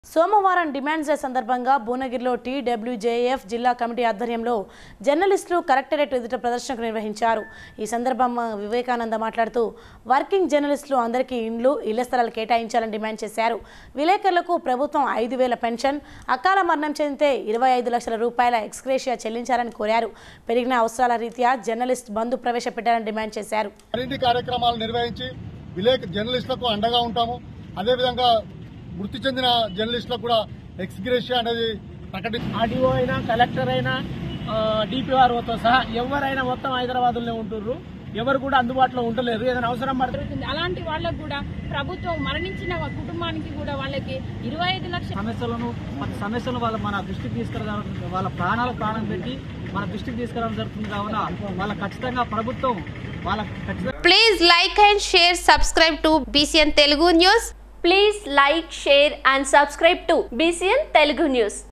సోమవారం demands day సందర్భంగా భువనగిరిలో టీడబ్ల్యూజేఎఫ్ జిల్లా కమిటీ ఆధ్వర్యంలో జర్నలిస్టులు కలెక్టరేట్ ఎదుట ప్రదర్శనకు నిర్వహించారు ఈ సందర్భం వివేకానంద మాట్లాడుతూ వర్కింగ్ జర్నలిస్టులు అందరికీ ఇండ్లు ఇళ్ల స్థలాలు కేటాయించాలని డిమాండ్ చేశారు విలేకరులకు ప్రభుత్వం ఐదు వేల పెన్షన్ అకాల మరణం చెందితే ఇరవై ఐదు లక్షల రూపాయల ఎక్స్గ్రేషియా చెల్లించాలని కోరారు పెరిగిన అవసరాల రీత్యా జర్నలిస్ట్ బంధు ప్రవేశపెట్టాలని డిమాండ్ చేశారు మరిన్ని కార్యక్రమాలు నిర్వహించి విలేక జర్నలిస్టులకు అండగా ఉంటాము అదేవిధంగా మృతి చెందిన జర్నలిస్టులకు కూడా ఎక్స్గ్రేషియా అనేది ప్రకటి ఆర్డీఓ అయినా కలెక్టర్ అయినా డిపిఆర్ఓతో సహా ఎవరైనా మొత్తం హైదరాబాద్లోనే ఉంటుర్రు ఎవరు కూడా అందుబాటులో ఉండలేరు ఏదైనా అవసరం పడితే జరుగుతుంది అలాంటి వాళ్ళకు కూడా ప్రభుత్వం మరణించిన వా- కుటుంబానికి కూడా వాళ్ళకి ఇరవై ఐదు లక్షల సమస్యలను మన సమస్యలు వాళ్ళ మన దృష్టికి తీసుకురావడం వాళ్ళ ప్రాణాలకు ప్రాణం పెట్టి మన దృష్టికి తీసుకురావడం జరుగుతుంది కావున వాళ్ళ ఖచ్చితంగా ప్రభుత్వం వాళ్ళ ఖచ్చితంగా Please like and share, subscribe to BCN Telugu News. Please like, share and subscribe to BCN Telugu News.